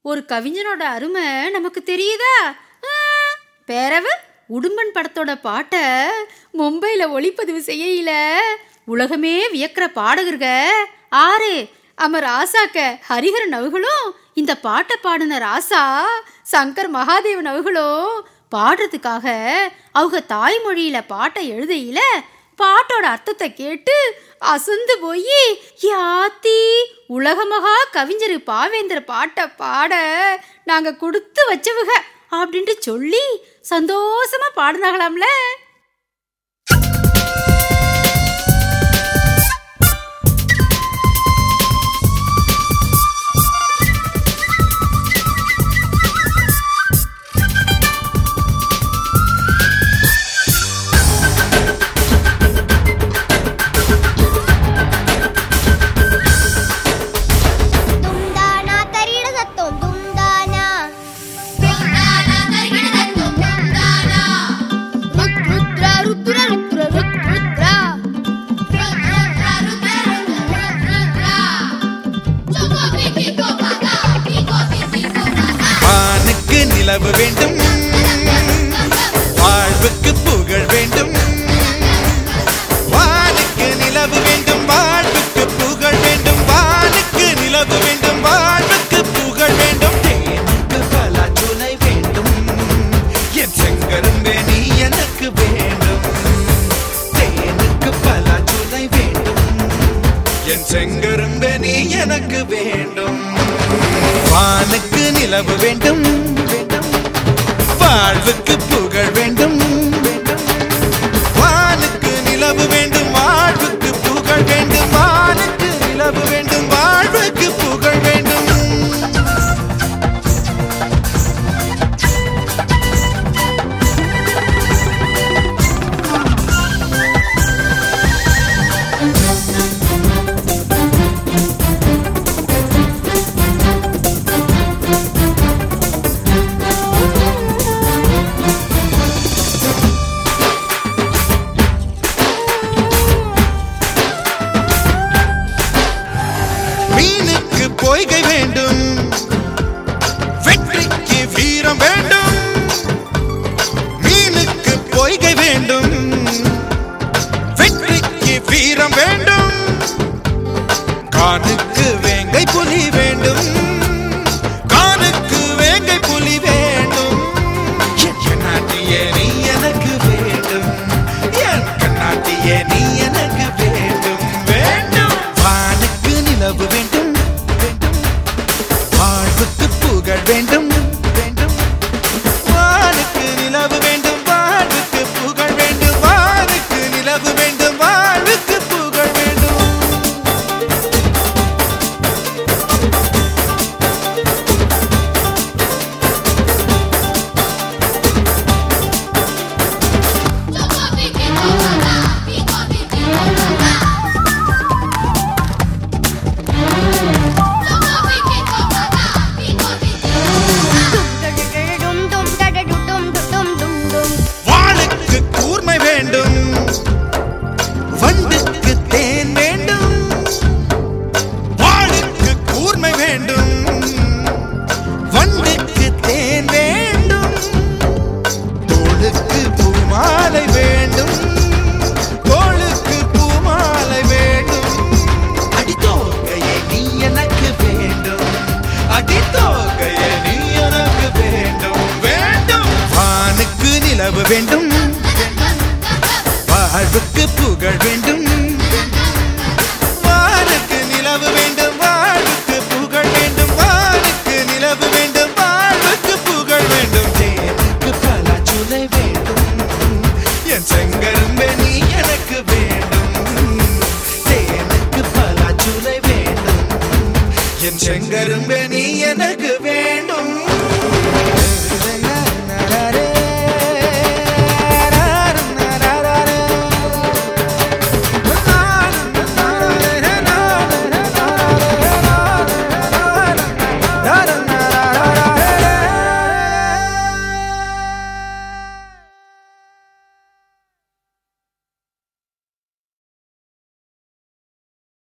ஒரு கவிஞனோட அருமை நமக்கு தெரியுதா ஆ, பேரவ உடும்பன் படத்தோட பாட்டை மும்பையில் ஒளிப்பதிவு செய்யல உலகமே வியக்கிற பாடகர்க ஆறு அம ராசாக்க ஹரிஹரன் அவர்களும் இந்த பாட்டை பாடின ராசா சங்கர் மகாதேவன் அவர்களும் பாடுறதுக்காக அவங்க தாய்மொழியில பாட்டை எழுதையில பாட்டோட அர்த்தத்தை கேட்டு அசந்து போய் யாத்தி உலகமகா கவிஞர் பாவேந்தர் பாட்டை பாட நாங்க கொடுத்து வச்சவுக அப்படின்ட்டு சொல்லி சந்தோஷமா பாடினாங்களாம்ல తుందానా తరిగిడ సత్తం తుందానా రుద్ర రుద్ర రుద్ర రుద్ర வானுக்கு நிலவு வேண்டும் வாழ்வுக்கு புகழ் வேண்டும் வானுக்கு நிலவு வேண்டும் வாழ்வுக்கு புகழ் வேண்டும் வானுக்கு நிலவு வேண்டும் வாழ்வுக்கு புகழ் வேண்டும் தேனுக்கு பலாச்சுலை வேண்டும் என் செங்கரும்பே நீ எனக்கு வேண்டும் தேனுக்கு பலாச்சுலை வேண்டும் என் செங்கரும்பே நீ எனக்கு வேண்டும் வானுக்கு நிலவு வேண்டும் வாழ்வுக்கு புகழ் வேண்டும் வானுக்கு நிலவு வேண்டும் வாழ்வுக்கு புகழ் வேண்டும் வானுக்கு நிலவு வேண்டும் வாழ்வுக்கு புகழ் வேண்டும் மீனுக்கு பொய்கை வேண்டும் வெற்றிக்கு வீரம் வேண்டும் மீனுக்கு பொய்கை வேண்டும் வெற்றிக்கு வீரம் வேண்டும் கானுக்கு வேங்கை புலி வேண்டும் கானுக்கு வேங்கை புலி வேண்டும் என் கண்ணாட்டியே நீ எனக்கு வேண்டும் என் கண்ணாட்டியே நீ எனக்கு வேண்டும் வேண்டும் வானுக்கு நிலவு வேண்டும் வேண்டும் வாழ்வுக்கு புகழ் வேண்டும் வேண்டும் வானுக்கு நிலவு வேண்டும் வாழ்வுக்கு புகழ் வேண்டும் வானுக்கு நிலவு வேண்டும் வாழ்வுக்கு புகழ் வேண்டும் டும் டும் டடடு டும் டும் டும் டும் வாளுக்கு கூர்மை வேண்டும் வண்டுக்கு தேன் வேண்டும் வாளுக்கு கூர்மை வேண்டும் வண்டுக்கு தேன் வேண்டும் தோளுக்கு பூமாலை வேண்டும் தோளுக்கு பூமாலை வேண்டும் அடித்தோகையே நீ எனக்கு வேண்டும் அடித்தோகையே நீ எனக்கு வேண்டும் வேண்டும் வானுக்கு நிலவு வேண்டும் வாழ்வுக்கு புகழ் வேண்டும் வானுக்கு நிலவு வேண்டும் வாழ்வுக்கு புகழ் வேண்டும் வானுக்கு நிலவு வேண்டும் வாழ்வுக்கு புகழ் வேண்டும் தேனுக்கு பலாச்சுலை வேண்டும் என் செங்கரும்பே நீ எனக்கு வேண்டும் தேனுக்கு பலாச்சுலை வேண்டும் என் செங்கரும்பே நீ எனக்கு வேண்டும்